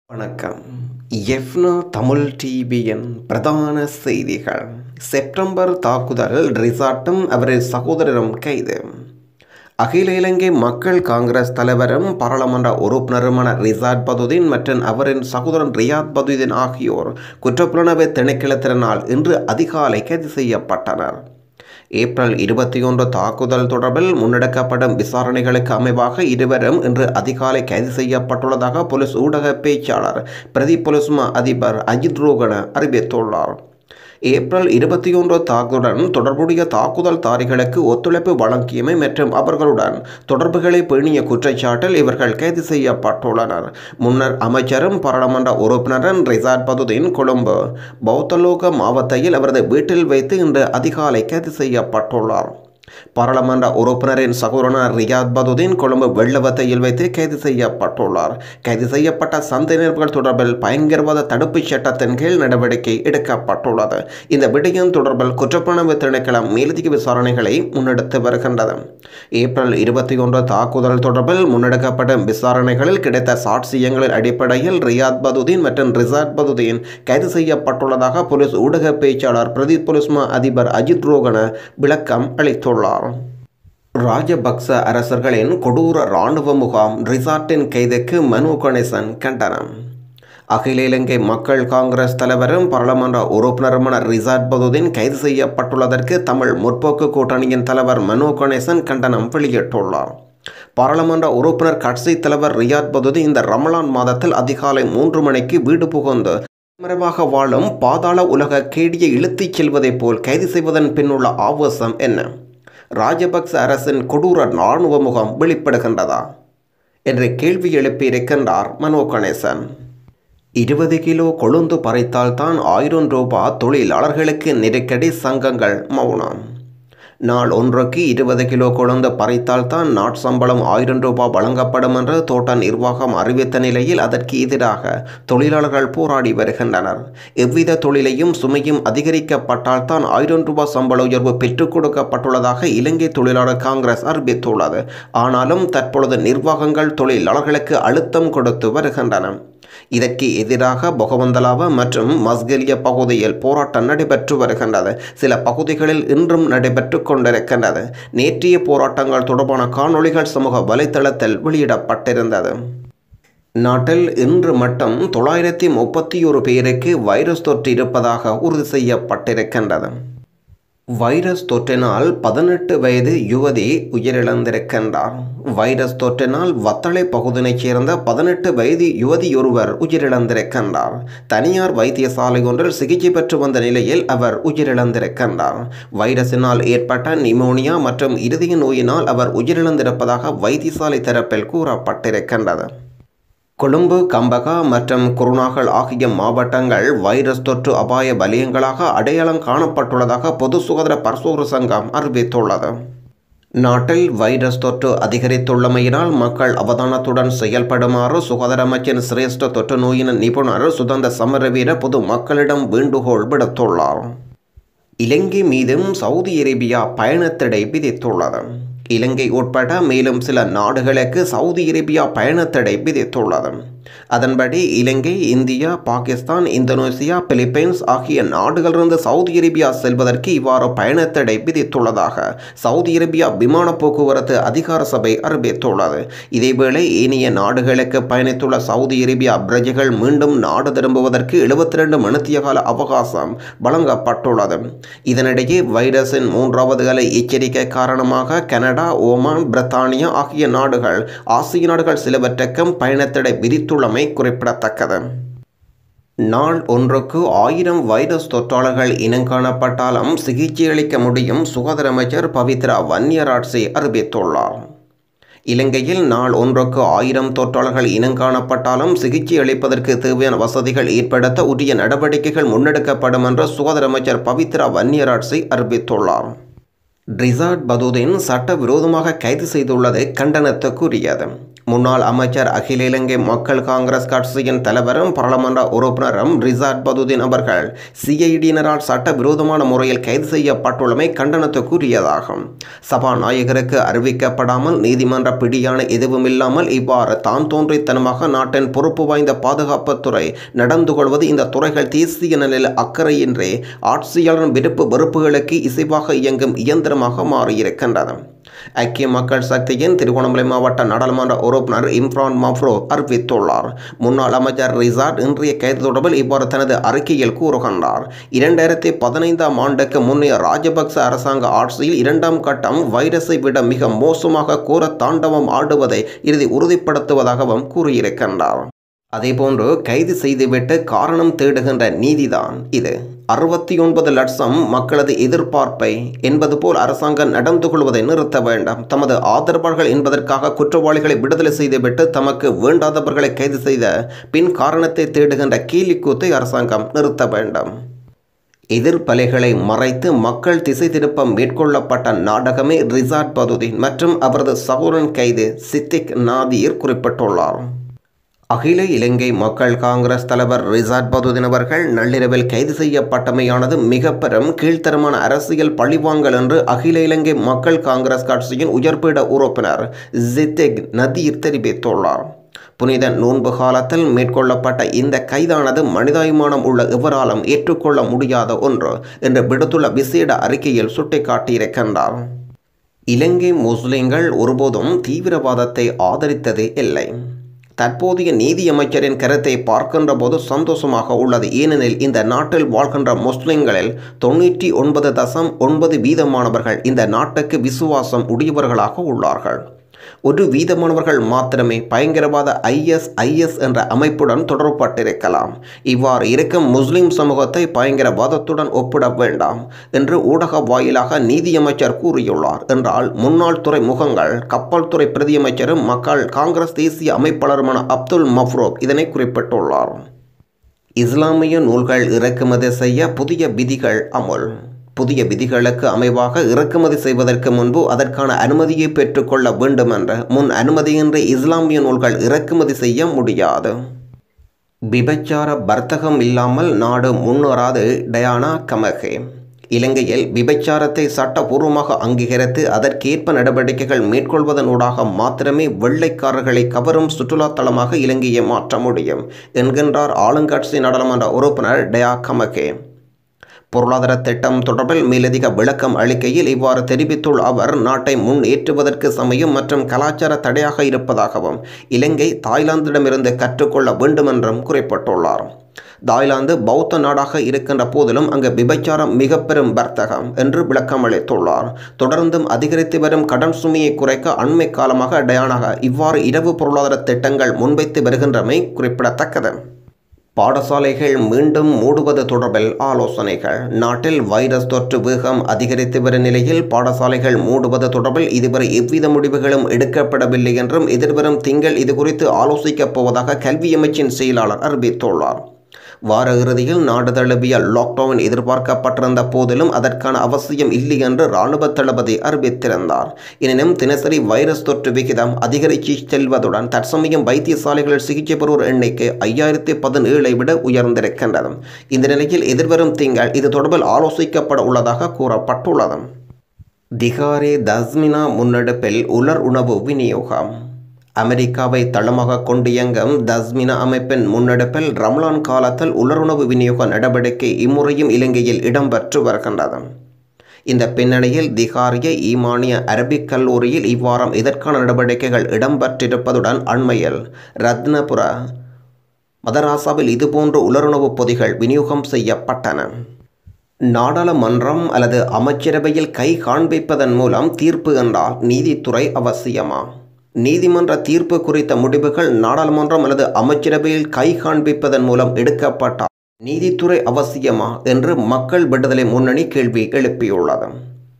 வணக்கம் எஃப்னா தமிழ் டிவியின் பிரதான செய்திகள் செப்டம்பர் தாக்குதல் ரிசார்ட்டும் அவரது சகோதரரும் கைது அகில இலங்கை மக்கள் காங்கிரஸ் தலைவரும் பாராளுமன்ற உறுப்பினருமான ரிசார்ட் பதுதீன் மற்றும் அவரின் சகோதரன் ரியாத் பதுதீன் ஆகியோர் குற்றப்புலனாய்வு திணைக்களத்தினால் இன்று அதிகாலை கைது செய்யப்பட்டனர் ஏப்ரல் இருபத்தி ஒன்று தாக்குதல் தொடர்பில் முன்னெடுக்கப்படும் விசாரணைகளுக்கு அமைவாக இருவரும் இன்று அதிகாலை கைது செய்யப்பட்டுள்ளதாக போலீஸ் ஊடக பேச்சாளர் பிரதி போலீஸ் மா அதிபர் அஜித் ரோகன அறிவித்துள்ளார் ஏப்ரல் இருபத்தி ஒன்று தாக்குதலுடன் தொடர்புடைய தாக்குதல்தாரிகளுக்கு ஒத்துழைப்பு வழங்கியமை மற்றும் அவர்களுடன் தொடர்புகளை பேணிய குற்றச்சாட்டில் இவர்கள் கைது செய்யப்பட்டுள்ளனர் முன்னர் அமைச்சரும் பாராளுமன்ற உறுப்பினரும் ரிசார்ட் பதுதீன் கொழும்பு பௌத்தலோக மாவட்டத்தில் அவரது வீட்டில் வைத்து இன்று அதிகாலை கைது செய்யப்பட்டுள்ளார் பாராளுமன்ற உறுப்பினரின் சகோதரர் ரியாத் பதுதீன் கொழும்பு வெள்ளவத்தையில் வைத்து கைது செய்யப்பட்டுள்ளார் கைது செய்யப்பட்ட சந்தேகர்கள் தொடர்பில் பயங்கரவாத தடுப்புச் சட்டத்தின் கீழ் நடவடிக்கை எடுக்கப்பட்டுள்ளது இந்த விடயம் தொடர்பில் குற்றப்புலனாய்வு திணைக்களம் மேலதிக விசாரணைகளை முன்னெடுத்து வருகின்றது ஏப்ரல் இருபத்தி ஒன்று தாக்குதல் தொடர்பில் முன்னெடுக்கப்படும் விசாரணைகளில் கிடைத்த சாட்சியங்களின் அடிப்படையில் ரியாத் பதுதீன் மற்றும் ரிசார்ட் பதுதீன் கைது செய்யப்பட்டுள்ளதாக போலீஸ் ஊடக பேச்சாளர் பிரதீப் போலீஸ் மா அதிபர் அஜித் ரோகன விளக்கம் அளித்துள்ளார் உள்ளார் ராஜபக்ச அரசர்களின் கொடூர இராணுவ முகாம் ரிசார்ட்டின் கைதுக்கு மனு கணேசன் கண்டனம் அகில இலங்கை மக்கள் காங்கிரஸ் தலைவரும் பாராளுமன்ற உறுப்பினருமான ரிசார்ட் பதுதீன் கைது செய்யப்பட்டுள்ளதற்கு தமிழ் முற்போக்கு கூட்டணியின் தலைவர் மனோ கணேசன் கண்டனம் வெளியிட்டுள்ளார் பாராளுமன்ற உறுப்பினர் கட்சி தலைவர் ரியாத் பதுதீன் இந்த ரமலான் மாதத்தில் அதிகாலை மூன்று மணிக்கு வீடு புகுந்து மறைவாக வாழும் பாதாள உலக கேடியை இழுத்துச் செல்வதைப் போல் கைது செய்வதன் பின்னுள்ள ஆவேசம் என்ன ராஜபக்ச அரசின் கொடூர இராணுவ முகம் வெளிப்படுகின்றதா என்று கேள்வி எழுப்பியிருக்கின்றார் மனோ கணேசன் இருபது கிலோ கொழுந்து பறித்தால்தான் ஆயிரம் ரூபாய் தொழிலாளர்களுக்கு நெருக்கடி சங்கங்கள் மௌனம் நாள் ஒன்றுக்கு இருபது கிலோ கொழுந்து பறித்தால்தான் நாட்சம்பளம் ஆயிரம் ரூபாய் வழங்கப்படும் என்று தோட்ட நிர்வாகம் அறிவித்த நிலையில் அதற்கு எதிராக தொழிலாளர்கள் போராடி வருகின்றனர் எவ்வித தொழிலையும் சுமையும் அதிகரிக்கப்பட்டால் தான் ஆயிரம் ரூபாய் சம்பள உயர்வு பெற்றுக் கொடுக்கப்பட்டுள்ளதாக இலங்கை தொழிலாளர் காங்கிரஸ் அறிவித்துள்ளது ஆனாலும் தற்பொழுது நிர்வாகங்கள் தொழிலாளர்களுக்கு அழுத்தம் கொடுத்து வருகின்றன இதற்கு எதிராக பொகவந்தலாவ மற்றும் மஸ்கெலிய பகுதியில் போராட்டம் நடைபெற்று வருகின்றது சில பகுதிகளில் இன்றும் நடைபெற்று கொண்டிருக்கின்றது நேற்றைய போராட்டங்கள் தொடர்பான காணொளிகள் சமூக வலைத்தளத்தில் வெளியிடப்பட்டிருந்தது நாட்டில் இன்று மட்டும் தொள்ளாயிரத்தி முப்பத்தி ஒரு பேருக்கு வைரஸ் தொற்று இருப்பதாக உறுதி செய்யப்பட்டிருக்கின்றது வைரஸ் தொற்றினால் பதினெட்டு வயது யுவதி உயிரிழந்திருக்கின்றார் வைரஸ் தொற்றினால் வத்தளை பகுதியைச் சேர்ந்த பதினெட்டு வயது யுவதியொருவர் உயிரிழந்திருக்கின்றார் தனியார் வைத்தியசாலை ஒன்றில் சிகிச்சை பெற்று வந்த நிலையில் அவர் உயிரிழந்திருக்கின்றார் வைரஸினால் ஏற்பட்ட நிமோனியா மற்றும் இருதய நோயினால் அவர் உயிரிழந்திருப்பதாக வைத்தியசாலை தரப்பில் கூறப்பட்டிருக்கின்றது கொழும்பு கம்பகா மற்றும் குருநாகல் ஆகிய மாவட்டங்கள் வைரஸ் தொற்று அபாய வலயங்களாக அடையாளம் காணப்பட்டுள்ளதாக பொது சுகாதார பரிசோதனை சங்கம் அறிவித்துள்ளது நாட்டில் வைரஸ் தொற்று அதிகரித்துள்ளமையினால் மக்கள் அவதானத்துடன் செயல்படுமாறு சுகாதார அமைச்சின் சிரேஷ்ட தொற்று நோயின் நிபுணர் சுதந்த சமரவீர பொது மக்களிடம் வேண்டுகோள் விடுத்துள்ளார் இலங்கை மீதும் சவுதி அரேபியா பயணத்தடை விதித்துள்ளது இலங்கை உட்பட மேலும் சில நாடுகளுக்கு சவுதி அரேபியா பயணத்தடை விதித்துள்ளது அதன்படி Ilangai India Pakistan Indonesia Philippines ஆகிய நாடுகளிலிருந்து சவுதி அரேபியா செல்வதற்கு இவ்வாறு பயணத்தடை விதித்துள்ளதாக சவுதி அரேபியா விமான போக்குவரத்து அதிகார சபை அறிவித்துள்ளது இதேவேளை ஏனைய நாடுகளுக்கு பயணித்துள்ள சவுதி அரேபியா பிரஜைகள் மீண்டும் நாடு திரும்புவதற்கு எழுபத்தி ரெண்டு மணித்திய கால அவகாசம் வழங்கப்பட்டுள்ளது இதனிடையே வைரஸின் மூன்றாவது அலை எச்சரிக்கை காரணமாக கனடா ஓமான் பிரித்தானியா ஆகிய நாடுகள் ஆசிய நாடுகள் சிலவற்றுக்கும் பயணத்தடை விதித்துள்ளமை குறிப்பிடத்தக்கது நாள் ஒன்றுக்கு ஆயிரம் வைரஸ் தொற்றாளர்கள் இனங்காணப்பட்டாலும் சிகிச்சையளிக்க முடியும் சுகாதார அமைச்சர் பவித்ரா வன்னியராட்சி அறிவித்துள்ளார் இலங்கையில் நாள் ஒன்றுக்கு ஆயிரம் தொற்றாளர்கள் இனங்காணப்பட்டாலும் சிகிச்சை அளிப்பதற்கு தேவையான வசதிகள் ஏற்படுத்த உரிய நடவடிக்கைகள் முன்னெடுக்கப்படும் என்று சுகாதார அமைச்சர் பவித்ரா வன்னியராட்சி அறிவித்துள்ளார் ரிசார்ட் பதுதீன் சட்டவிரோதமாக கைது செய்துள்ளது கண்டனத்துக்குரியது முன்னாள் அமைச்சர் அகில இலங்கை மக்கள் காங்கிரஸ் கட்சியின் தலைவரும் பாராளுமன்ற உறுப்பினரும் ரிசார்ட் பதுதீன் அவர்கள் சிஐடியினரால் சட்டவிரோதமான முறையில் கைது செய்யப்பட்டுள்ளமை கண்டனத்துக்குரியதாகும் சபாநாயகருக்கு அறிவிக்கப்படாமல் நீதிமன்ற பிடியான எதுவும் இல்லாமல் இவ்வாறு தான் தோன்றித்தனமாக நாட்டின் பொறுப்பு வாய்ந்த பாதுகாப்புத்துறை நடந்து கொள்வது இந்த துறைகள் தேசிய நிலையில் அக்கறையின்றி ஆட்சியாளரின் விருப்பு வெறுப்புகளுக்கு இசைவாக இயங்கும் இயந்திரமாக மாறியிருக்கின்றது ஐக்கிய மக்கள் சக்தியின் திருகோணமலை மாவட்ட நாடாளுமன்ற உறுப்பினர் இம்ரான் மஃப்ரோ அறிவித்துள்ளார் முன்னாள் அமைச்சர் ரிசார்ட் இன்றைய கைது தொடர்பில் இவ்வாறு தனது அறிக்கையில் கூறுகின்றார் இரண்டாயிரத்தி பதினைந்தாம் ஆண்டுக்கு முன்னைய ராஜபக்ச அரசாங்க ஆட்சியில் இரண்டாம் கட்டம் வைரஸை விட மிக மோசமாக கூற தாண்டவம் ஆடுவதை இறுதி உறுதிப்படுத்துவதாகவும் கூறியிருக்கின்றார் அதேபோன்று கைது செய்துவிட்டு காரணம் தேடுகின்ற நீதிதான் இது அறுபத்தி ஒன்பது லட்சம் மக்களது எதிர்பார்ப்பை என்பது போல் அரசாங்கம் நடந்து கொள்வதை நிறுத்த வேண்டாம் தமது ஆதரவாளர்கள் என்பதற்காக குற்றவாளிகளை விடுதலை செய்துவிட்டு தமக்கு வேண்டாதவர்களை கைது செய்த பின் காரணத்தை தேடுகின்ற கீழிக்கூத்தை அரசாங்கம் நிறுத்த வேண்டும் எதிர்ப்பலைகளை மறைத்து மக்கள் திசை திருப்பம் மேற்கொள்ளப்பட்ட நாடகமே ரிசார்ட் பதுதீன் மற்றும் அவரது சகோதரன் கைது சித்திக் நாதீர் குறிப்பிட்டுள்ளார் அகில இலங்கை மக்கள் காங்கிரஸ் தலைவர் ரிசார்ட் பதுதீன் அவர்கள் நள்ளிரவில் கைது செய்யப்பட்டமையானது மிக பெரும் கீழ்த்தரமான அரசியல் பழிவாங்கல் என்று அகில இலங்கை மக்கள் காங்கிரஸ் கட்சியின் உயர்பீட உறுப்பினர் ஜித்தெக் நதீர் தெரிவித்துள்ளார் புனித நோன்பு காலத்தில் மேற்கொள்ளப்பட்ட இந்த கைதானது மனிதாபிமானம் உள்ள எவராலும் ஏற்றுக்கொள்ள முடியாத ஒன்று என்று விடுத்துள்ள விசேட அறிக்கையில் சுட்டிக்காட்டியிருக்கின்றார் இலங்கை முஸ்லிம்கள் ஒருபோதும் தீவிரவாதத்தை ஆதரித்தது இல்லை தற்போதைய நீதியமைச்சரின் கருத்தை பார்க்கின்ற போது சந்தோஷமாக உள்ளது ஏனெனில் இந்த நாட்டில் வாழ்கின்ற முஸ்லிம்களில் தொண்ணூற்றி ஒன்பது தசம் ஒன்பது வீதமானவர்கள் இந்த நாட்டுக்கு விசுவாசம் உடையவர்களாக உள்ளார்கள் ஒரு வீதமானவர்கள் மாத்திரமே பயங்கரவாத ஐஎஸ் ஐஎஸ் என்ற அமைப்புடன் தொடர்பட்டிருக்கலாம் இவ்வாறு இருக்கும் முஸ்லிம் சமூகத்தை பயங்கரவாதத்துடன் ஒப்பிட வேண்டாம் என்று ஊடக வாயிலாக நீதியமைச்சர் கூறியுள்ளார் என்றால் முன்னாள் துறை முகங்கள் கப்பல் துறை பிரதியமைச்சரும் மக்கள் காங்கிரஸ் தேசிய அமைப்பாளருமான அப்துல் மஃப்ரோப் இதனை குறிப்பிட்டுள்ளார் இஸ்லாமிய நூல்கள் இறக்குமதி செய்ய புதிய விதிகள் அமுல் புதிய விதிகளுக்கு அமைவாக இறக்குமதி செய்வதற்கு முன்பு அதற்கான அனுமதியை பெற்றுக்கொள்ள வேண்டும் என்ற முன் அனுமதியின்றி இஸ்லாமிய நூல்கள் இறக்குமதி செய்ய முடியாது விபச்சார வர்த்தகம் இல்லாமல் நாடு முன்னேறாது டயானா கமகே இலங்கையில் விபச்சாரத்தை சட்டபூர்வமாக அங்கீகரித்து அதற்கேற்ப நடவடிக்கைகள் மேற்கொள்வதனூடாக மாத்திரமே வெள்ளைக்காரர்களை கவரும் சுற்றுலா தலமாக இலங்கையை மாற்ற முடியும் என்கின்றார் ஆளுங்கட்சி நாடாளுமன்ற உறுப்பினர் டயா கமகே பொருளாதார திட்டம் தொடர்பில் மேலதிக விளக்கம் அளிக்கையில் இவ்வாறு தெரிவித்துள்ள அவர் நாட்டை முன்னேற்றுவதற்கு சமயம் மற்றும் கலாச்சார தடையாக இருப்பதாகவும் இலங்கை தாய்லாந்திடமிருந்து கற்றுக்கொள்ள வேண்டும் என்றும் குறிப்பிட்டுள்ளார் தாய்லாந்து பௌத்த நாடாக இருக்கின்ற போதிலும் அங்கு விபச்சாரம் மிக பெரும் வர்த்தகம் என்று விளக்கம் அளித்துள்ளார் தொடர்ந்தும் அதிகரித்து வரும் கடன் சுமையை குறைக்க அண்மை காலமாக டயானாக இவ்வாறு இரவு பொருளாதார திட்டங்கள் முன்வைத்து வருகின்றமை குறிப்பிடத்தக்கது பாடசாலைகள் மீண்டும் மூடுவது தொடர்பில் ஆலோசனைகள் நாட்டில் வைரஸ் தொற்று வேகம் அதிகரித்து வரும் நிலையில் பாடசாலைகள் மூடுவது தொடர்பில் இதுவரை எவ்வித முடிவுகளும் எடுக்கப்படவில்லை என்றும் எதிர்வரும் திங்கள் இதுகுறித்து ஆலோசிக்கப் போவதாக கல்வி அமைச்சின் செயலாளர் அறிவித்துள்ளார் வார இறுதியில் நாடு தழுவிய லாக்டவுன் எதிர்பார்க்கப்பட்டிருந்த போதிலும் அதற்கான அவசியம் இல்லை என்று இராணுவ தளபதி அறிவித்திருந்தார் எனினும் தினசரி வைரஸ் தொற்று விகிதம் அதிகரித்து செல்வதுடன் தற்சமயம் வைத்தியசாலைகளில் சிகிச்சை பெறுவோர் எண்ணிக்கை ஐயாயிரத்தி பதினேழை விட உயர்ந்திருக்கின்றது இந்த நிலையில் எதிர்வரும் திங்கள் இது தொடர்பில் ஆலோசிக்கப்பட உள்ளதாக கூறப்பட்டுள்ளது திகாரே தஸ்மினா முன்னெடுப்பில் உலர் உணவு விநியோகம் அமெரிக்காவை தளமாக கொண்டு இயங்கும் தஸ்மினா அமைப்பின் முன்னெடுப்பில் ரம்லான் காலத்தில் உலருணவு விநியோக நடவடிக்கை இம்முறையும் இலங்கையில் இடம்பெற்று வருகின்றது இந்த பின்னணியில் திகாரிய ஈமானிய அரபிக் கல்லூரியில் இவ்வாரம் இதற்கான நடவடிக்கைகள் இடம்பெற்றிருப்பதுடன் அண்மையில் ரத்னபுர மதராசாவில் இதுபோன்ற உலருணவு பொதிகள் விநியோகம் செய்யப்பட்டன நாடாளுமன்றம் அல்லது அமைச்சரவையில் கை காண்பிப்பதன் மூலம் தீர்ப்பு என்றால் நீதித்துறை அவசியமா நீதிமன்ற தீர்ப்பு குறித்த முடிவுகள் நாடாளுமன்றம் அல்லது அமைச்சரவையில் கை காண்பிப்பதன் மூலம் எடுக்கப்பட்டால் நீதித்துறை அவசியமா என்று மக்கள் விடுதலை முன்னணி கேள்வி எழுப்பியுள்ளது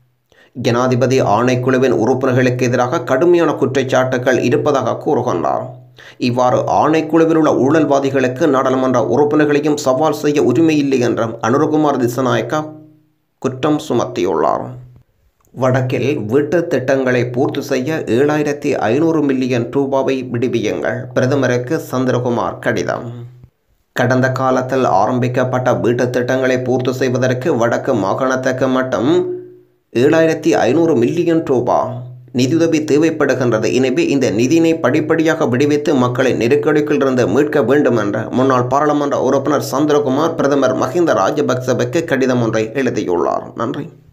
ஜனாதிபதி ஆணைக்குழுவின் உறுப்பினர்களுக்கு எதிராக கடுமையான குற்றச்சாட்டுகள் இருப்பதாக கூறுகின்றார் இவ்வாறு ஆணைக்குழுவில் உள்ள ஊழல்வாதிகளுக்கு நாடாளுமன்ற உறுப்பினர்களையும் சவால் செய்ய உரிமை இல்லை என்றும் அனுரகுமார் திசநாயக்கா குற்றம் சுமத்தியுள்ளார் வடக்கில் வீட்டு திட்டங்களை பூர்த்தி செய்ய ஏழாயிரத்தி ஐநூறு மில்லியன் ரூபாவை விடுவியுங்கள் பிரதமருக்கு சந்திரகுமார் கடிதம் கடந்த காலத்தில் ஆரம்பிக்கப்பட்ட வீட்டு திட்டங்களை பூர்த்தி செய்வதற்கு வடக்கு மாகாணத்துக்கு மட்டும் ஏழாயிரத்தி ஐநூறு மில்லியன் ரூபாய் நிதியுதவி தேவைப்படுகின்றது எனவே இந்த நிதியினை படிப்படியாக விடுவித்து மக்களை நெருக்கடிக்குள் இருந்து மீட்க வேண்டும் என்ற முன்னாள் பாராளுமன்ற உறுப்பினர் சந்திரகுமார் பிரதமர் மஹிந்த ராஜபக்சவுக்கு கடிதம் ஒன்றை எழுதியுள்ளார் நன்றி